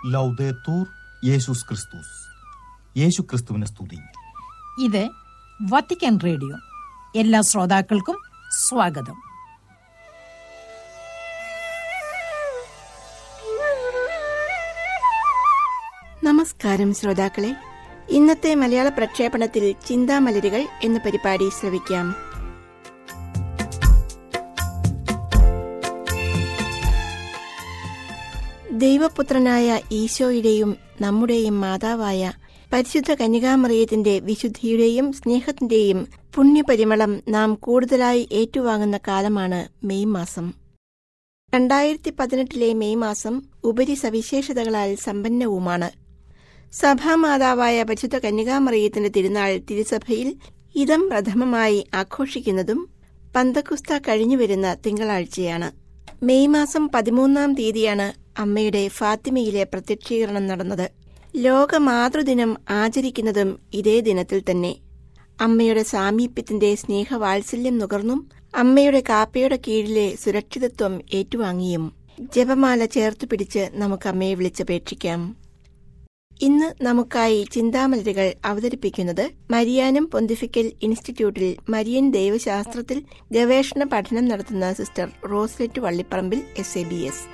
ലൗദേത്തൂർ യേശുസ് ക്രിസ്തുസ് യേശു ക്രിസ്തുവിനെ സ്തുതി ഇത് വത്തിക്കാൻ റേഡിയോ എല്ലാ ശ്രോതാക്കൾക്കും സ്വാഗതം നമസ്കാരം ശ്രോതാക്കളെ ഇന്നത്തെ മലയാള പ്രക്ഷേപണത്തിൽ ചിന്താമലരുകൾ എന്ന പരിപാടി ശ്രവിക്കാം ദൈവപുത്രനായ ഈശോയുടെയും നമ്മുടെയും മാതാവായ പരിശുദ്ധ കന്യകാമറിയത്തിന്റെ വിശുദ്ധിയുടെയും സ്നേഹത്തിന്റെയും പുണ്യപരിമളം നാം കൂടുതലായി ഏറ്റുവാങ്ങുന്ന കാലമാണ് മെയ് മാസം രണ്ടായിരത്തി പതിനെട്ടിലെ മെയ് മാസം ഉപരി സവിശേഷതകളാൽ സമ്പന്നവുമാണ് സഭാമാതാവായ പരിശുദ്ധ കന്യകാമറിയത്തിന്റെ തിരുനാൾ തിരുസഭയിൽ ഇതം പ്രഥമമായി ആഘോഷിക്കുന്നതും പന്തക്കുസ്ത കഴിഞ്ഞുവരുന്ന തിങ്കളാഴ്ചയാണ് മെയ് മാസം പതിമൂന്നാം തീയതിയാണ് അമ്മയുടെ ഫാത്തിമയിലെ പ്രത്യക്ഷീകരണം നടന്നത് ലോക മാതൃദിനം ആചരിക്കുന്നതും ഇതേ ദിനത്തിൽ തന്നെ അമ്മയുടെ സാമീപ്യത്തിന്റെ സ്നേഹവാത്സല്യം നുകർന്നും അമ്മയുടെ കാപ്പയുടെ കീഴിലെ സുരക്ഷിതത്വം ഏറ്റുവാങ്ങിയും ജപമാല ചേർത്തു പിടിച്ച് നമുക്ക് അമ്മയെ വിളിച്ചപേക്ഷിക്കാം ഇന്ന് നമുക്കായി ചിന്താമലരുകൾ അവതരിപ്പിക്കുന്നത് മരിയാനം പൊന്തിഫിക്കൽ ഇൻസ്റ്റിറ്റ്യൂട്ടിൽ മരിയൻ ദൈവശാസ്ത്രത്തിൽ ഗവേഷണ പഠനം നടത്തുന്ന sister Roslet Vallipparambil S A B S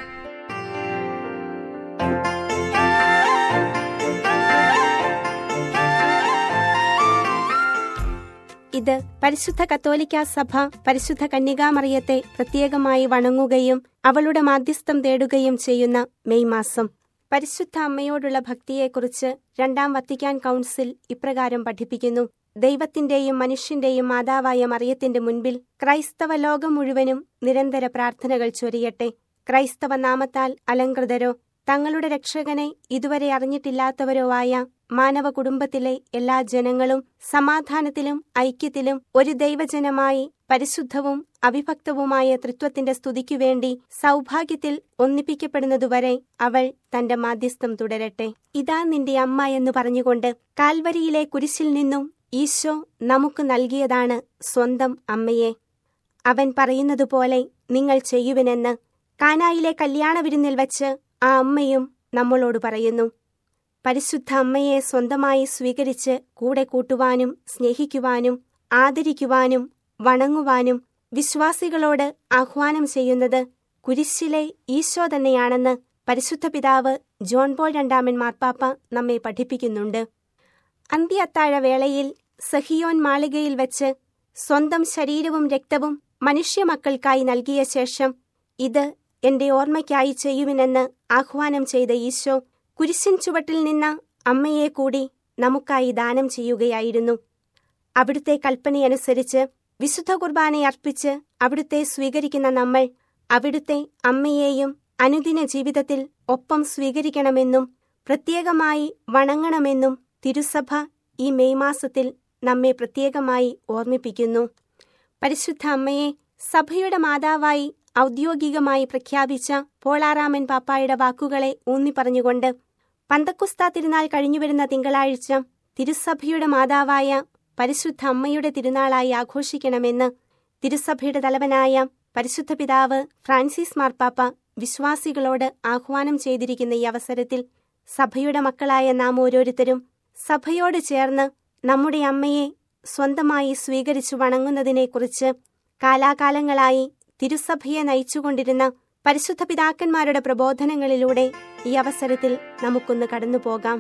ഇത് പരിശുദ്ധ കത്തോലിക്ക സഭ പരിശുദ്ധ കന്യകാമറിയത്തെ പ്രത്യേകമായി വണങ്ങുകയും അവളുടെ മാധ്യസ്ഥം തേടുകയും ചെയ്യുന്ന മെയ് മാസം പരിശുദ്ധ അമ്മയോടുള്ള ഭക്തിയെക്കുറിച്ച് രണ്ടാം വത്തിക്കാൻ കൗൺസിൽ ഇപ്രകാരം പഠിപ്പിക്കുന്നു ദൈവത്തിന്റെയും മനുഷ്യന്റെയും മാതാവായ മറിയത്തിന്റെ മുൻപിൽ ക്രൈസ്തവ ലോകം മുഴുവനും നിരന്തര പ്രാർത്ഥനകൾ ചൊരിയട്ടെ ക്രൈസ്തവ നാമത്താൽ അലങ്കൃതരോ തങ്ങളുടെ രക്ഷകനെ ഇതുവരെ അറിഞ്ഞിട്ടില്ലാത്തവരോ ആയ മാനവ കുടുംബത്തിലെ എല്ലാ ജനങ്ങളും സമാധാനത്തിലും ഐക്യത്തിലും ഒരു ദൈവജനമായി പരിശുദ്ധവും അവിഭക്തവുമായ തൃത്വത്തിന്റെ സ്തുതിക്കുവേണ്ടി സൗഭാഗ്യത്തിൽ ഒന്നിപ്പിക്കപ്പെടുന്നതുവരെ അവൾ തന്റെ മാധ്യസ്ഥം തുടരട്ടെ ഇതാ നിന്റെ അമ്മ എന്ന് പറഞ്ഞുകൊണ്ട് കാൽവരിയിലെ കുരിശിൽ നിന്നും ഈശോ നമുക്ക് നൽകിയതാണ് സ്വന്തം അമ്മയെ അവൻ പറയുന്നതുപോലെ നിങ്ങൾ ചെയ്യുവിനെന്ന് കാനായിലെ കല്യാണ വിരുന്നിൽ വച്ച് ആ അമ്മയും നമ്മളോട് പറയുന്നു പരിശുദ്ധ അമ്മയെ സ്വന്തമായി സ്വീകരിച്ച് കൂടെ കൂട്ടുവാനും സ്നേഹിക്കുവാനും ആദരിക്കുവാനും വണങ്ങുവാനും വിശ്വാസികളോട് ആഹ്വാനം ചെയ്യുന്നത് കുരിശിലെ ഈശോ തന്നെയാണെന്ന് പരിശുദ്ധ പിതാവ് ജോൺ പോൾ രണ്ടാമൻ മാർപ്പാപ്പ നമ്മെ പഠിപ്പിക്കുന്നുണ്ട് അന്ത്യ അത്താഴ വേളയിൽ സഹിയോൻ മാളികയിൽ വെച്ച് സ്വന്തം ശരീരവും രക്തവും മനുഷ്യമക്കൾക്കായി നൽകിയ ശേഷം ഇത് എന്റെ ഓർമ്മയ്ക്കായി ചെയ്യുവിനെന്ന് ആഹ്വാനം ചെയ്ത ഈശോ കുരിശിൻ ചുവട്ടിൽ നിന്ന് അമ്മയെ കൂടി നമുക്കായി ദാനം ചെയ്യുകയായിരുന്നു അവിടുത്തെ കൽപ്പനയനുസരിച്ച് വിശുദ്ധ കുർബാനയർപ്പിച്ച് അവിടുത്തെ സ്വീകരിക്കുന്ന നമ്മൾ അവിടുത്തെ അമ്മയെയും അനുദിന ജീവിതത്തിൽ ഒപ്പം സ്വീകരിക്കണമെന്നും പ്രത്യേകമായി വണങ്ങണമെന്നും തിരുസഭ ഈ മെയ് മാസത്തിൽ നമ്മെ പ്രത്യേകമായി ഓർമ്മിപ്പിക്കുന്നു പരിശുദ്ധ അമ്മയെ സഭയുടെ മാതാവായി ഔദ്യോഗികമായി പ്രഖ്യാപിച്ച പോളാറാമൻ പാപ്പായുടെ വാക്കുകളെ ഊന്നിപ്പറഞ്ഞുകൊണ്ട് പന്തക്കുസ്ത തിരുനാൾ കഴിഞ്ഞുവരുന്ന തിങ്കളാഴ്ച തിരുസഭയുടെ മാതാവായ പരിശുദ്ധ അമ്മയുടെ തിരുനാളായി ആഘോഷിക്കണമെന്ന് തിരുസഭയുടെ തലവനായ പരിശുദ്ധ പിതാവ് ഫ്രാൻസിസ് മാർപ്പാപ്പ വിശ്വാസികളോട് ആഹ്വാനം ചെയ്തിരിക്കുന്ന ഈ അവസരത്തിൽ സഭയുടെ മക്കളായ നാം ഓരോരുത്തരും സഭയോട് ചേർന്ന് നമ്മുടെ അമ്മയെ സ്വന്തമായി സ്വീകരിച്ചു വണങ്ങുന്നതിനെക്കുറിച്ച് കാലാകാലങ്ങളായി തിരുസഭയെ നയിച്ചുകൊണ്ടിരുന്ന പരിശുദ്ധ പിതാക്കന്മാരുടെ പ്രബോധനങ്ങളിലൂടെ ഈ അവസരത്തിൽ നമുക്കൊന്ന് കടന്നുപോകാം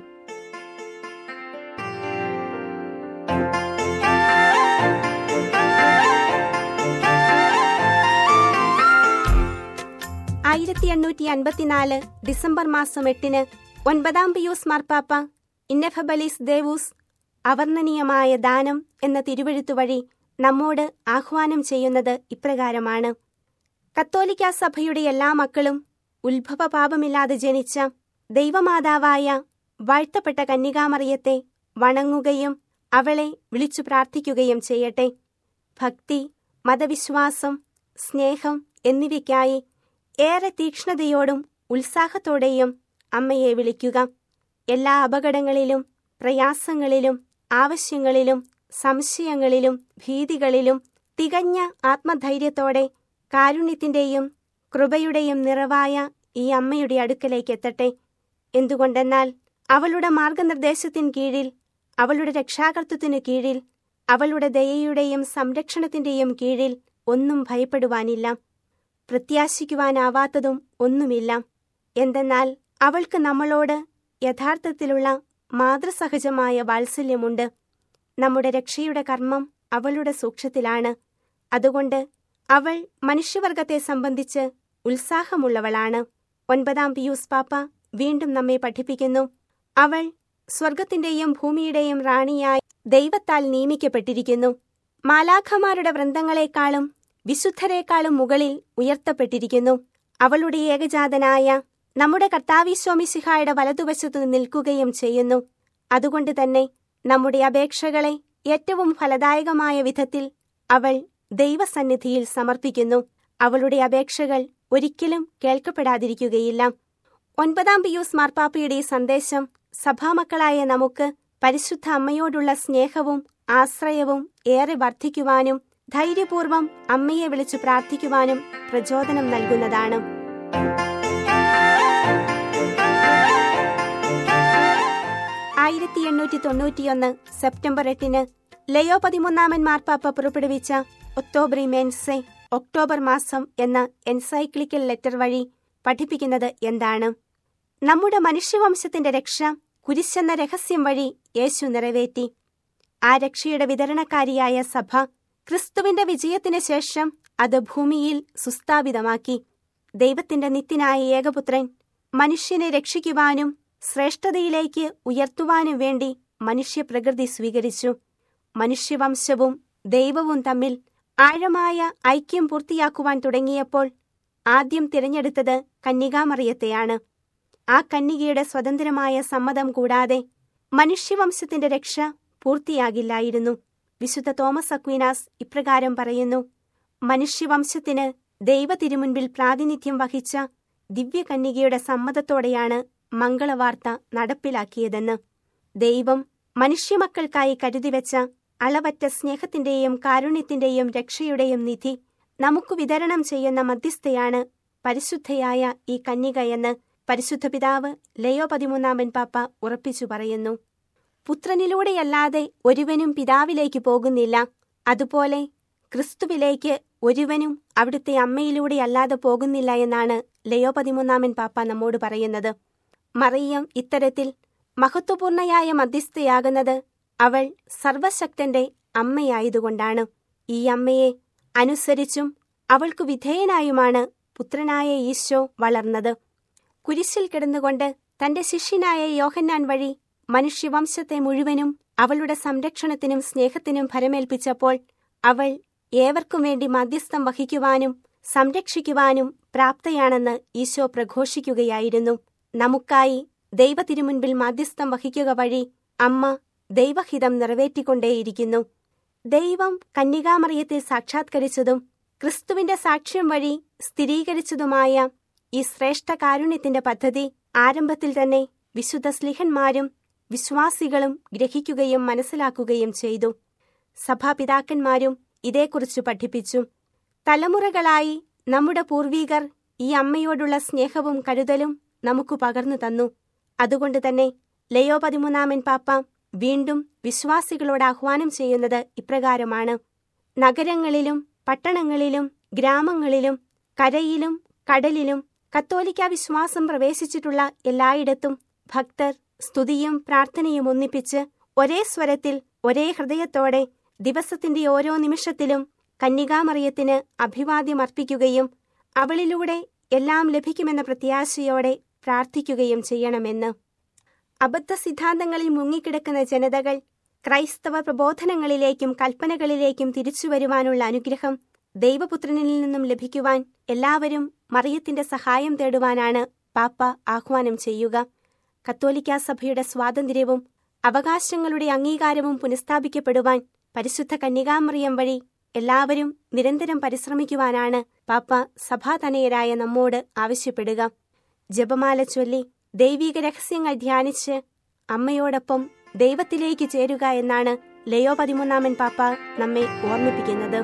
ആയിരത്തി എണ്ണൂറ്റി അൻപത്തിനാല് ഡിസംബർ മാസം എട്ടിന് ഒൻപതാം പിയൂസ് മാർപ്പാപ്പ ഇന്നഫബലിസ് ദേവൂസ് അവർണ്ണനീയമായ ദാനം എന്ന തിരുവഴുത്തു വഴി നമ്മോട് ആഹ്വാനം ചെയ്യുന്നത് ഇപ്രകാരമാണ് കത്തോലിക്ക സഭയുടെ എല്ലാ മക്കളും ഉത്ഭവ പാപമില്ലാതെ ജനിച്ച ദൈവമാതാവായ വാഴ്ത്തപ്പെട്ട കന്യകാമറിയത്തെ വണങ്ങുകയും അവളെ വിളിച്ചു പ്രാർത്ഥിക്കുകയും ചെയ്യട്ടെ ഭക്തി മതവിശ്വാസം സ്നേഹം എന്നിവയ്ക്കായി ഏറെ തീക്ഷ്ണതയോടും ഉത്സാഹത്തോടെയും അമ്മയെ വിളിക്കുക എല്ലാ അപകടങ്ങളിലും പ്രയാസങ്ങളിലും ആവശ്യങ്ങളിലും സംശയങ്ങളിലും ഭീതികളിലും തികഞ്ഞ ആത്മധൈര്യത്തോടെ കാരുണ്യത്തിന്റെയും കൃപയുടെയും നിറവായ ഈ അമ്മയുടെ അടുക്കലേക്ക് എത്തട്ടെ എന്തുകൊണ്ടെന്നാൽ അവളുടെ മാർഗനിർദ്ദേശത്തിൻ കീഴിൽ അവളുടെ രക്ഷാകർത്തത്തിനു കീഴിൽ അവളുടെ ദയയുടെയും സംരക്ഷണത്തിന്റെയും കീഴിൽ ഒന്നും ഭയപ്പെടുവാനില്ല പ്രത്യാശിക്കുവാനാവാത്തതും ഒന്നുമില്ല എന്തെന്നാൽ അവൾക്ക് നമ്മളോട് യഥാർത്ഥത്തിലുള്ള മാതൃസഹജമായ വാത്സല്യമുണ്ട് നമ്മുടെ രക്ഷയുടെ കർമ്മം അവളുടെ സൂക്ഷ്യത്തിലാണ് അതുകൊണ്ട് അവൾ മനുഷ്യവർഗത്തെ സംബന്ധിച്ച് ഉത്സാഹമുള്ളവളാണ് ഒൻപതാം പിയൂസ് പാപ്പ വീണ്ടും നമ്മെ പഠിപ്പിക്കുന്നു അവൾ സ്വർഗത്തിന്റെയും ഭൂമിയുടെയും റാണിയായി ദൈവത്താൽ നിയമിക്കപ്പെട്ടിരിക്കുന്നു മാലാഖമാരുടെ വൃന്ദങ്ങളെക്കാളും വിശുദ്ധരെക്കാളും മുകളിൽ ഉയർത്തപ്പെട്ടിരിക്കുന്നു അവളുടെ ഏകജാതനായ നമ്മുടെ കർത്താവിശ്വമിസിഹായുടെ വലതുവശത്തു നിൽക്കുകയും ചെയ്യുന്നു അതുകൊണ്ട് തന്നെ നമ്മുടെ അപേക്ഷകളെ ഏറ്റവും ഫലദായകമായ വിധത്തിൽ അവൾ ദൈവസന്നിധിയിൽ സമർപ്പിക്കുന്നു അവളുടെ അപേക്ഷകൾ ഒരിക്കലും കേൾക്കപ്പെടാതിരിക്കുകയില്ല ഒൻപതാം പിയൂസ് മാർപ്പാപ്പയുടെ ഈ സന്ദേശം സഭാമക്കളായ നമുക്ക് പരിശുദ്ധ അമ്മയോടുള്ള സ്നേഹവും ആശ്രയവും ഏറെ വർദ്ധിക്കുവാനും ധൈര്യപൂർവം അമ്മയെ വിളിച്ചു പ്രാർത്ഥിക്കുവാനും പ്രചോദനം നൽകുന്നതാണ് ആയിരത്തി എണ്ണൂറ്റി തൊണ്ണൂറ്റിയൊന്ന് സെപ്റ്റംബർ എട്ടിന് ലയോ പതിമൂന്നാമൻ മാർപ്പാപ്പ പുറപ്പെടുവിച്ച ഒക്ടോബറി മെൻസെ ഒക്ടോബർ മാസം എന്ന എൻസൈക്ലിക്കൽ ലെറ്റർ വഴി പഠിപ്പിക്കുന്നത് എന്താണ് നമ്മുടെ മനുഷ്യവംശത്തിന്റെ രക്ഷ കുരിശെന്ന രഹസ്യം വഴി യേശു നിറവേറ്റി ആ രക്ഷയുടെ വിതരണക്കാരിയായ സഭ ക്രിസ്തുവിന്റെ വിജയത്തിന് ശേഷം അത് ഭൂമിയിൽ സുസ്ഥാപിതമാക്കി ദൈവത്തിന്റെ നിത്യനായ ഏകപുത്രൻ മനുഷ്യനെ രക്ഷിക്കുവാനും ശ്രേഷ്ഠതയിലേക്ക് ഉയർത്തുവാനും വേണ്ടി മനുഷ്യപ്രകൃതി സ്വീകരിച്ചു മനുഷ്യവംശവും ദൈവവും തമ്മിൽ ആഴമായ ഐക്യം പൂർത്തിയാക്കുവാൻ തുടങ്ങിയപ്പോൾ ആദ്യം തിരഞ്ഞെടുത്തത് കന്യകാമറിയത്തെയാണ് ആ കന്യകയുടെ സ്വതന്ത്രമായ സമ്മതം കൂടാതെ മനുഷ്യവംശത്തിന്റെ രക്ഷ പൂർത്തിയാകില്ലായിരുന്നു വിശുദ്ധ തോമസ് അക്വീനാസ് ഇപ്രകാരം പറയുന്നു മനുഷ്യവംശത്തിന് ദൈവ തിരുമുൻപിൽ പ്രാതിനിധ്യം വഹിച്ച ദിവ്യകന്യകയുടെ സമ്മതത്തോടെയാണ് മംഗളവാർത്ത നടപ്പിലാക്കിയതെന്ന് ദൈവം മനുഷ്യമക്കൾക്കായി കരുതിവെച്ച അളവറ്റ സ്നേഹത്തിന്റെയും കാരുണ്യത്തിന്റെയും രക്ഷയുടെയും നിധി നമുക്ക് വിതരണം ചെയ്യുന്ന മധ്യസ്ഥയാണ് പരിശുദ്ധയായ ഈ കന്യക എന്ന് പരിശുദ്ധ പിതാവ് ലയോ പതിമൂന്നാമൻ പാപ്പ ഉറപ്പിച്ചു പറയുന്നു പുത്രനിലൂടെയല്ലാതെ ഒരുവനും പിതാവിലേക്ക് പോകുന്നില്ല അതുപോലെ ക്രിസ്തുവിലേക്ക് ഒരുവനും അവിടുത്തെ അമ്മയിലൂടെയല്ലാതെ പോകുന്നില്ല എന്നാണ് ലയോ പതിമൂന്നാമൻ പാപ്പ നമ്മോട് പറയുന്നത് മറിയം ഇത്തരത്തിൽ മഹത്വപൂർണയായ മധ്യസ്ഥയാകുന്നത് അവൾ സർവശക്തന്റെ അമ്മയായതുകൊണ്ടാണ് ഈ അമ്മയെ അനുസരിച്ചും അവൾക്കു വിധേയനായുമാണ് പുത്രനായ ഈശോ വളർന്നത് കുരിശിൽ കിടന്നുകൊണ്ട് തന്റെ ശിഷ്യനായ യോഹന്നാൻ വഴി മനുഷ്യവംശത്തെ മുഴുവനും അവളുടെ സംരക്ഷണത്തിനും സ്നേഹത്തിനും ഫലമേൽപ്പിച്ചപ്പോൾ അവൾ ഏവർക്കും വേണ്ടി മധ്യസ്ഥം വഹിക്കുവാനും സംരക്ഷിക്കുവാനും പ്രാപ്തയാണെന്ന് ഈശോ പ്രഘോഷിക്കുകയായിരുന്നു നമുക്കായി ദൈവത്തിരുമുൻപിൽ മാധ്യസ്ഥം വഹിക്കുക വഴി അമ്മ ദൈവഹിതം നിറവേറ്റിക്കൊണ്ടേയിരിക്കുന്നു ദൈവം കന്യകാമറിയത്തെ സാക്ഷാത്കരിച്ചതും ക്രിസ്തുവിന്റെ സാക്ഷ്യം വഴി സ്ഥിരീകരിച്ചതുമായ ഈ ശ്രേഷ്ഠ കാരുണ്യത്തിന്റെ പദ്ധതി ആരംഭത്തിൽ തന്നെ വിശുദ്ധ സ്ലിഹന്മാരും വിശ്വാസികളും ഗ്രഹിക്കുകയും മനസ്സിലാക്കുകയും ചെയ്തു സഭാപിതാക്കന്മാരും ഇതേക്കുറിച്ച് പഠിപ്പിച്ചു തലമുറകളായി നമ്മുടെ പൂർവീകർ ഈ അമ്മയോടുള്ള സ്നേഹവും കരുതലും നമുക്ക് പകർന്നു തന്നു അതുകൊണ്ട് തന്നെ ലയോ പതിമൂന്നാമൻ പാപ്പ വീണ്ടും വിശ്വാസികളോട് ആഹ്വാനം ചെയ്യുന്നത് ഇപ്രകാരമാണ് നഗരങ്ങളിലും പട്ടണങ്ങളിലും ഗ്രാമങ്ങളിലും കരയിലും കടലിലും കത്തോലിക്ക വിശ്വാസം പ്രവേശിച്ചിട്ടുള്ള എല്ലായിടത്തും ഭക്തർ സ്തുതിയും പ്രാർത്ഥനയും ഒന്നിപ്പിച്ച് ഒരേ സ്വരത്തിൽ ഒരേ ഹൃദയത്തോടെ ദിവസത്തിന്റെ ഓരോ നിമിഷത്തിലും കന്യകാമറിയത്തിന് അഭിവാദ്യം അർപ്പിക്കുകയും അവളിലൂടെ എല്ലാം ലഭിക്കുമെന്ന പ്രത്യാശയോടെ പ്രാർത്ഥിക്കുകയും ചെയ്യണമെന്ന് അബദ്ധ സിദ്ധാന്തങ്ങളിൽ മുങ്ങിക്കിടക്കുന്ന ജനതകൾ ക്രൈസ്തവ പ്രബോധനങ്ങളിലേക്കും കൽപ്പനകളിലേക്കും തിരിച്ചുവരുവാനുള്ള അനുഗ്രഹം ദൈവപുത്രനിൽ നിന്നും ലഭിക്കുവാൻ എല്ലാവരും മറിയത്തിന്റെ സഹായം തേടുവാനാണ് പാപ്പ ആഹ്വാനം ചെയ്യുക കത്തോലിക്കാ സഭയുടെ സ്വാതന്ത്ര്യവും അവകാശങ്ങളുടെ അംഗീകാരവും പുനഃസ്ഥാപിക്കപ്പെടുവാൻ പരിശുദ്ധ കന്യകാമറിയം വഴി എല്ലാവരും നിരന്തരം പരിശ്രമിക്കുവാനാണ് പാപ്പ സഭാതനയരായ നമ്മോട് ആവശ്യപ്പെടുക ജപമാല ചൊല്ലി ദൈവിക രഹസ്യങ്ങൾ ധ്യാനിച്ച് അമ്മയോടൊപ്പം ദൈവത്തിലേക്ക് ചേരുക എന്നാണ് ലയോ പതിമൂന്നാമൻ പാപ്പ നമ്മെ ഓർമ്മിപ്പിക്കുന്നത്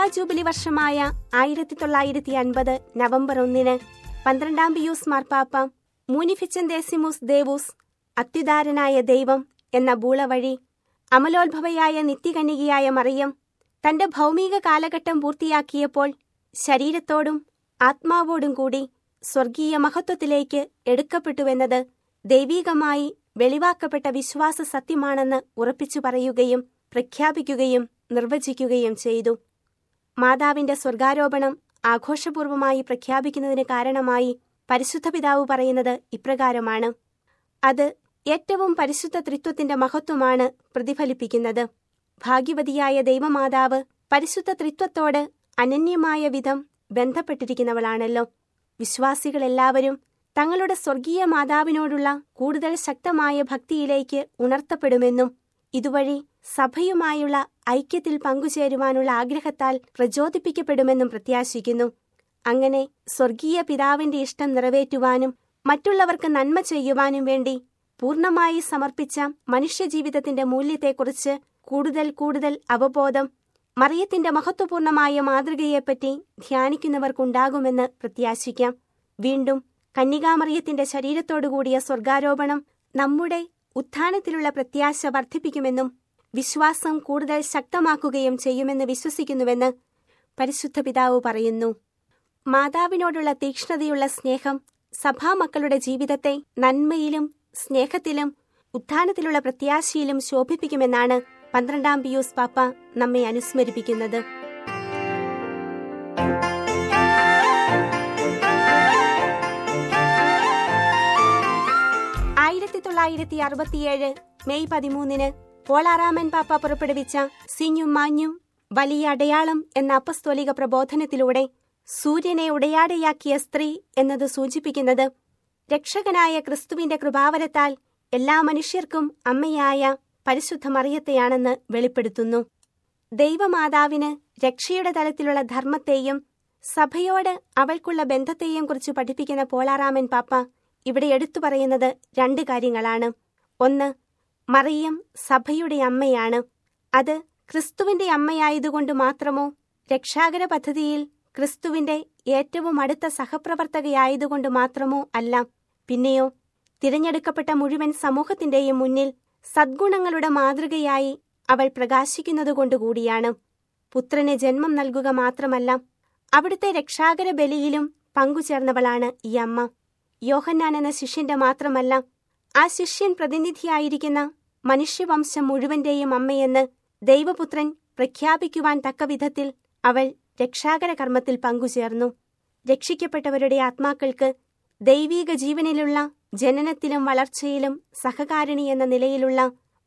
ജൂബിലി വർഷമായ ആയിരത്തി തൊള്ളായിരത്തി അൻപത് നവംബർ ഒന്നിന് പന്ത്രണ്ടാം പിയൂസ് മാർപ്പാപ്പ മൂനിഫിച്ചൻ ദേസിമുസ് ദേവൂസ് അത്യുദാരനായ ദൈവം എന്ന ബൂള വഴി അമലോത്ഭവയായ നിത്യകന്യകയായ മറിയം തന്റെ ഭൗമിക കാലഘട്ടം പൂർത്തിയാക്കിയപ്പോൾ ശരീരത്തോടും ആത്മാവോടും കൂടി സ്വർഗീയ മഹത്വത്തിലേക്ക് എടുക്കപ്പെട്ടുവെന്നത് ദൈവീകമായി വെളിവാക്കപ്പെട്ട വിശ്വാസ സത്യമാണെന്ന് ഉറപ്പിച്ചു പറയുകയും പ്രഖ്യാപിക്കുകയും നിർവചിക്കുകയും ചെയ്തു മാതാവിന്റെ സ്വർഗാരോപണം ആഘോഷപൂർവമായി പ്രഖ്യാപിക്കുന്നതിന് കാരണമായി പരിശുദ്ധ പിതാവ് പറയുന്നത് ഇപ്രകാരമാണ് അത് ഏറ്റവും പരിശുദ്ധ ത്രിത്വത്തിന്റെ മഹത്വമാണ് പ്രതിഫലിപ്പിക്കുന്നത് ഭാഗ്യവതിയായ ദൈവമാതാവ് പരിശുദ്ധ ത്രിത്വത്തോട് അനന്യമായ വിധം ബന്ധപ്പെട്ടിരിക്കുന്നവളാണല്ലോ വിശ്വാസികളെല്ലാവരും തങ്ങളുടെ സ്വർഗീയ മാതാവിനോടുള്ള കൂടുതൽ ശക്തമായ ഭക്തിയിലേക്ക് ഉണർത്തപ്പെടുമെന്നും ഇതുവഴി സഭയുമായുള്ള ഐക്യത്തിൽ പങ്കുചേരുവാനുള്ള ആഗ്രഹത്താൽ പ്രചോദിപ്പിക്കപ്പെടുമെന്നും പ്രത്യാശിക്കുന്നു അങ്ങനെ സ്വർഗീയ പിതാവിന്റെ ഇഷ്ടം നിറവേറ്റുവാനും മറ്റുള്ളവർക്ക് നന്മ ചെയ്യുവാനും വേണ്ടി പൂർണ്ണമായി സമർപ്പിച്ച മനുഷ്യജീവിതത്തിന്റെ മൂല്യത്തെക്കുറിച്ച് കൂടുതൽ കൂടുതൽ അവബോധം മറിയത്തിന്റെ മഹത്വപൂർണമായ മാതൃകയെപ്പറ്റി ധ്യാനിക്കുന്നവർക്കുണ്ടാകുമെന്ന് പ്രത്യാശിക്കാം വീണ്ടും കന്യകാമറിയത്തിന്റെ ശരീരത്തോടുകൂടിയ സ്വർഗാരോപണം നമ്മുടെ ഉത്ഥാനത്തിലുള്ള പ്രത്യാശ വർദ്ധിപ്പിക്കുമെന്നും വിശ്വാസം കൂടുതൽ ശക്തമാക്കുകയും ചെയ്യുമെന്ന് വിശ്വസിക്കുന്നുവെന്ന് പരിശുദ്ധ പിതാവ് പറയുന്നു മാതാവിനോടുള്ള തീക്ഷ്ണതയുള്ള സ്നേഹം സഭാമക്കളുടെ ജീവിതത്തെ നന്മയിലും സ്നേഹത്തിലും ഉത്ഥാനത്തിലുള്ള പ്രത്യാശയിലും ശോഭിപ്പിക്കുമെന്നാണ് പന്ത്രണ്ടാം പിയൂസ് പാപ്പ നമ്മെ അനുസ്മരിപ്പിക്കുന്നത് ആയിരത്തി തൊള്ളായിരത്തി അറുപത്തിയേഴ് മെയ് പതിമൂന്നിന് പോളാറാമൻ പാപ്പ പുറപ്പെടുവിച്ച സിഞ്ഞും മാഞ്ഞും വലിയ അടയാളം എന്ന അപ്പസ്തോലിക പ്രബോധനത്തിലൂടെ സൂര്യനെ ഉടയാടയാക്കിയ സ്ത്രീ എന്നത് സൂചിപ്പിക്കുന്നത് രക്ഷകനായ ക്രിസ്തുവിന്റെ കൃപാവരത്താൽ എല്ലാ മനുഷ്യർക്കും അമ്മയായ പരിശുദ്ധ മറിയത്തെയാണെന്ന് വെളിപ്പെടുത്തുന്നു ദൈവമാതാവിന് രക്ഷയുടെ തലത്തിലുള്ള ധർമ്മത്തെയും സഭയോട് അവൾക്കുള്ള ബന്ധത്തെയും കുറിച്ച് പഠിപ്പിക്കുന്ന പോളാറാമൻ പാപ്പ ഇവിടെ എടുത്തു പറയുന്നത് രണ്ട് കാര്യങ്ങളാണ് ഒന്ന് മറിയം സഭയുടെ അമ്മയാണ് അത് ക്രിസ്തുവിന്റെ അമ്മയായതുകൊണ്ട് മാത്രമോ രക്ഷാകര പദ്ധതിയിൽ ക്രിസ്തുവിന്റെ ഏറ്റവും അടുത്ത സഹപ്രവർത്തകയായതുകൊണ്ട് മാത്രമോ അല്ല പിന്നെയോ തിരഞ്ഞെടുക്കപ്പെട്ട മുഴുവൻ സമൂഹത്തിന്റെയും മുന്നിൽ സദ്ഗുണങ്ങളുടെ മാതൃകയായി അവൾ പ്രകാശിക്കുന്നതുകൊണ്ടുകൂടിയാണ് പുത്രന് ജന്മം നൽകുക മാത്രമല്ല അവിടുത്തെ രക്ഷാകര ബലിയിലും പങ്കുചേർന്നവളാണ് ഈ അമ്മ യോഹന്നാൻ എന്ന ശിഷ്യന്റെ മാത്രമല്ല ആ ശിഷ്യൻ പ്രതിനിധിയായിരിക്കുന്ന മനുഷ്യവംശം മുഴുവന്റെയും അമ്മയെന്ന് ദൈവപുത്രൻ പ്രഖ്യാപിക്കുവാൻ തക്കവിധത്തിൽ അവൾ രക്ഷാകര കർമ്മത്തിൽ പങ്കുചേർന്നു രക്ഷിക്കപ്പെട്ടവരുടെ ആത്മാക്കൾക്ക് ദൈവീക ജീവനിലുള്ള ജനനത്തിലും വളർച്ചയിലും സഹകാരിണി എന്ന നിലയിലുള്ള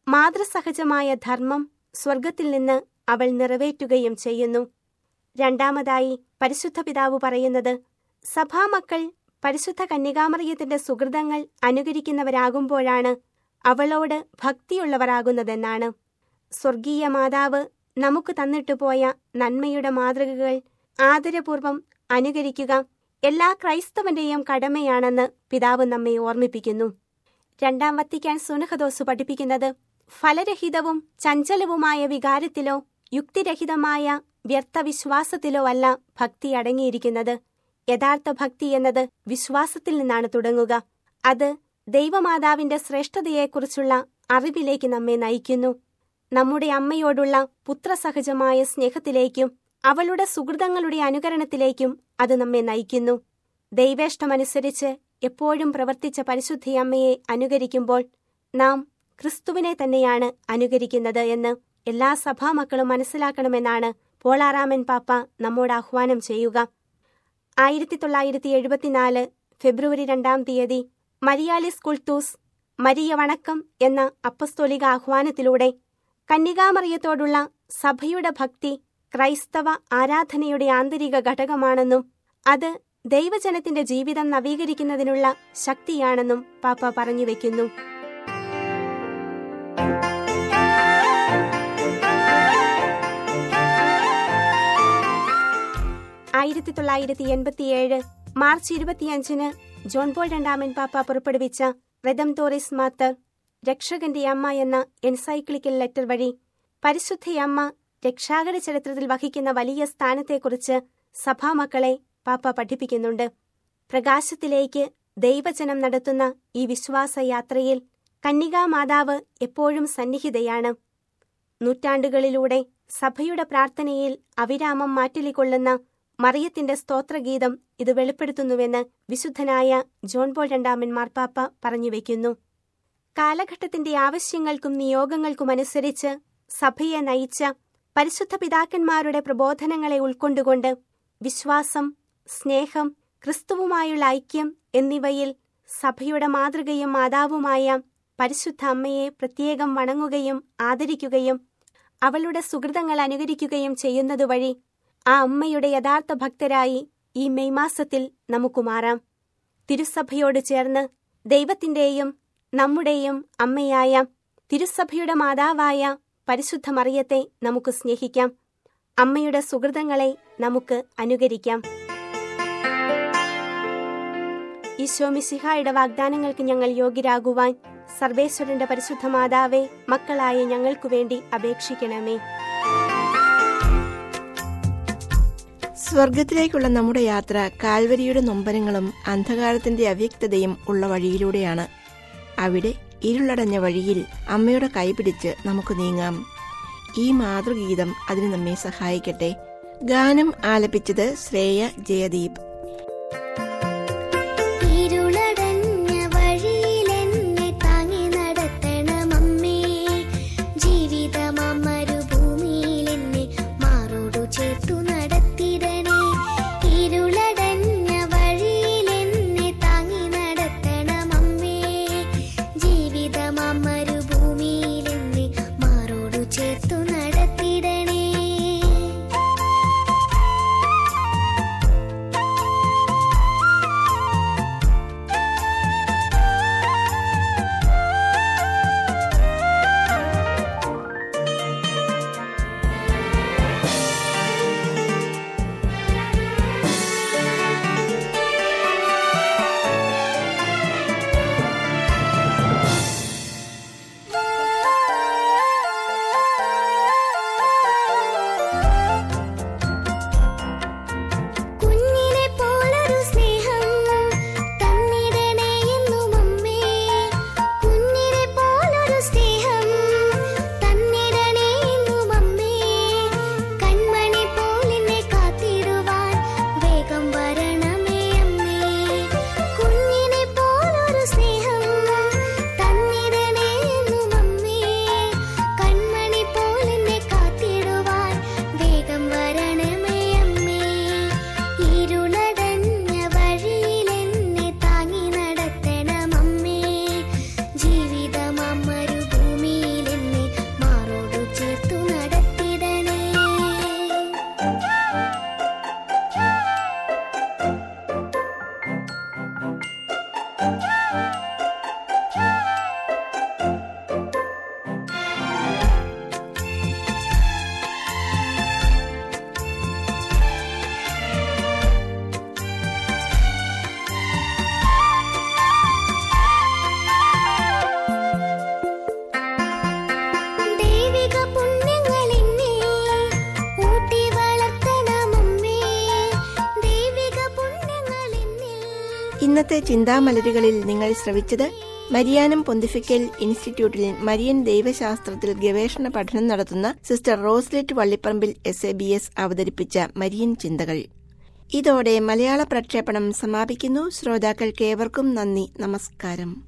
മാതൃസഹജമായ ധർമ്മം സ്വർഗത്തിൽ നിന്ന് അവൾ നിറവേറ്റുകയും ചെയ്യുന്നു രണ്ടാമതായി പരിശുദ്ധ പിതാവ് പറയുന്നത് സഭാമക്കൾ പരിശുദ്ധ കന്യകാമറിയത്തിന്റെ സുഹൃതങ്ങൾ അനുകരിക്കുന്നവരാകുമ്പോഴാണ് അവളോട് ഭക്തിയുള്ളവരാകുന്നതെന്നാണ് സ്വർഗീയ മാതാവ് നമുക്ക് തന്നിട്ടു പോയ നന്മയുടെ മാതൃകകൾ ആദരപൂർവം അനുകരിക്കുക എല്ലാ ക്രൈസ്തവന്റെയും കടമയാണെന്ന് പിതാവ് നമ്മെ ഓർമ്മിപ്പിക്കുന്നു രണ്ടാം വത്തിക്കാൻ സുനഹദോസ് പഠിപ്പിക്കുന്നത് ഫലരഹിതവും ചഞ്ചലവുമായ വികാരത്തിലോ യുക്തിരഹിതമായ വ്യർത്ഥവിശ്വാസത്തിലോ അല്ല ഭക്തി അടങ്ങിയിരിക്കുന്നത് യഥാർത്ഥ ഭക്തി എന്നത് വിശ്വാസത്തിൽ നിന്നാണ് തുടങ്ങുക അത് ദൈവമാതാവിന്റെ ശ്രേഷ്ഠതയെക്കുറിച്ചുള്ള അറിവിലേക്ക് നമ്മെ നയിക്കുന്നു നമ്മുടെ അമ്മയോടുള്ള പുത്രസഹജമായ സ്നേഹത്തിലേക്കും അവളുടെ സുഹൃതങ്ങളുടെ അനുകരണത്തിലേക്കും അത് നമ്മെ നയിക്കുന്നു ദൈവേഷ്ടമനുസരിച്ച് എപ്പോഴും പ്രവർത്തിച്ച പരിശുദ്ധയമ്മയെ അനുകരിക്കുമ്പോൾ നാം ക്രിസ്തുവിനെ തന്നെയാണ് അനുകരിക്കുന്നത് എന്ന് എല്ലാ സഭാമക്കളും മനസ്സിലാക്കണമെന്നാണ് പോളാറാമൻ പാപ്പ നമ്മോട് ആഹ്വാനം ചെയ്യുക ആയിരത്തി തൊള്ളായിരത്തി എഴുപത്തിനാല് ഫെബ്രുവരി രണ്ടാം തീയതി മരിയാലിസ് കുൾത്തൂസ് മരിയ വണക്കം എന്ന അപ്പസ്തോലിക ആഹ്വാനത്തിലൂടെ കന്യകാമറിയത്തോടുള്ള സഭയുടെ ഭക്തി ക്രൈസ്തവ ആരാധനയുടെ ആന്തരിക ഘടകമാണെന്നും അത് ദൈവജനത്തിന്റെ ജീവിതം നവീകരിക്കുന്നതിനുള്ള ശക്തിയാണെന്നും പാപ്പ പറഞ്ഞു വയ്ക്കുന്നു ആയിരത്തി തൊള്ളായിരത്തി എൺപത്തിയേഴ് മാർച്ച് ഇരുപത്തിയഞ്ചിന് ജോൺ പോൾ രണ്ടാമൻ പാപ്പ പുറപ്പെടുവിച്ച റെദം തോറിസ് മാത്തർ രക്ഷകന്റെ അമ്മ എന്ന എൻസൈക്ലിക്കൽ ലെറ്റർ വഴി പരിശുദ്ധയമ്മ രക്ഷാകര ചരിത്രത്തിൽ വഹിക്കുന്ന വലിയ സ്ഥാനത്തെക്കുറിച്ച് സഭാമക്കളെ പാപ്പ പഠിപ്പിക്കുന്നുണ്ട് പ്രകാശത്തിലേക്ക് ദൈവജനം നടത്തുന്ന ഈ വിശ്വാസയാത്രയിൽ കന്യകാ മാതാവ് എപ്പോഴും സന്നിഹിതയാണ് നൂറ്റാണ്ടുകളിലൂടെ സഭയുടെ പ്രാർത്ഥനയിൽ അവിരാമം മാറ്റിലിക്കൊള്ളുന്ന മറിയത്തിന്റെ സ്തോത്രഗീതം ഇത് വെളിപ്പെടുത്തുന്നുവെന്ന് വിശുദ്ധനായ ജോൺ പോൾ രണ്ടാമൻ മാർപ്പാപ്പ പറഞ്ഞുവെക്കുന്നു കാലഘട്ടത്തിന്റെ ആവശ്യങ്ങൾക്കും നിയോഗങ്ങൾക്കുമനുസരിച്ച് സഭയെ നയിച്ച പരിശുദ്ധ പിതാക്കന്മാരുടെ പ്രബോധനങ്ങളെ ഉൾക്കൊണ്ടുകൊണ്ട് വിശ്വാസം സ്നേഹം ക്രിസ്തുവുമായുള്ള ഐക്യം എന്നിവയിൽ സഭയുടെ മാതൃകയും മാതാവുമായ പരിശുദ്ധ അമ്മയെ പ്രത്യേകം വണങ്ങുകയും ആദരിക്കുകയും അവളുടെ സുഹൃതങ്ങൾ അനുകരിക്കുകയും ചെയ്യുന്നതുവഴി ആ അമ്മയുടെ യഥാർത്ഥ ഭക്തരായി ഈ മെയ് മാസത്തിൽ നമുക്ക് മാറാം തിരുസഭയോട് ചേർന്ന് ദൈവത്തിന്റെയും നമ്മുടെയും അമ്മയായ തിരുസഭയുടെ മാതാവായ പരിശുദ്ധ മറിയത്തെ നമുക്ക് സ്നേഹിക്കാം അമ്മയുടെ സുഹൃതങ്ങളെ നമുക്ക് അനുകരിക്കാം ഈശോ മിശിഹായുടെ വാഗ്ദാനങ്ങൾക്ക് ഞങ്ങൾ യോഗ്യരാകുവാൻ സർവേശ്വരന്റെ പരിശുദ്ധ മാതാവെ മക്കളായ ഞങ്ങൾക്കു വേണ്ടി അപേക്ഷിക്കണമേ സ്വർഗത്തിലേക്കുള്ള നമ്മുടെ യാത്ര കാൽവരിയുടെ നൊമ്പരങ്ങളും അന്ധകാരത്തിന്റെ അവ്യക്തതയും ഉള്ള വഴിയിലൂടെയാണ് അവിടെ ഇരുളടഞ്ഞ വഴിയിൽ അമ്മയുടെ കൈപിടിച്ച് നമുക്ക് നീങ്ങാം ഈ മാതൃഗീതം അതിന് നമ്മെ സഹായിക്കട്ടെ ഗാനം ആലപിച്ചത് ശ്രേയ ജയദീപ് ഇരുളടഞ്ഞ വഴിയിലെന്നെ താങ്ങി നടത്തണമമ്മേ ജീവിതമരുഭൂമിയിലെന്നെ മാറോടു ചേർത്തു നടത്തിടണേ ഇരുളടഞ്ഞ വഴിയിലെന്നെ താങ്ങി നടത്തണമമ്മേ ജീവിതമരുഭൂമിയിലെന്നെ മാറോടു ചേർത്തു നടത്തിടണേ കുഞ്ഞിനെ പോലൊരു സ്നേഹം തന്നിടണേ എന്നും അമ്മേ കുഞ്ഞിനെ പോലൊരു സ്നേഹം തന്നിടണേ എന്നും അമ്മേ കൺമണി പോലിനെ കാത്തിടുവാൻ വേഗം വരണമേ അമ്മേ കുഞ്ഞിനെ പോലൊരു സ്നേഹം തന്നിടണേ എന്നും അമ്മേ കൺമണി പോലിനെ കാത്തിടുവാൻ വേഗം വരണമേ അമ്മേ ഇരുളടഞ്ഞ വഴിയിലെന്നെ താങ്ങി നടത്തണമമ്മേ ജീവിതമരുഭൂമിയിലെന്നെ മാറോടു ചേർത്തു നടത്തിടണേ ദൈവിക പുണ്യങ്ങളെന്നെ ഊട്ടി വളർത്തണമമ്മേ ദൈവിക പുണ്യങ്ങളെന്നെ ഇന്നത്തെ ചിന്താമലരുകളിൽ നിങ്ങൾ ശ്രവിച്ചത് മരിയാനം പൊന്തിഫിക്കൽ ഇൻസ്റ്റിറ്റ്യൂട്ടിൽ മരിയൻ ദൈവശാസ്ത്രത്തിൽ ഗവേഷണ പഠനം നടത്തുന്ന sister Roslet Vallipparambil S A B S അവതരിപ്പിച്ച മരിയൻ ചിന്തകൾ ഇതോടെ മലയാള പ്രക്ഷേപണം സമാപിക്കുന്നു ശ്രോതാക്കൾക്ക് ഏവർക്കും നന്ദി നമസ്കാരം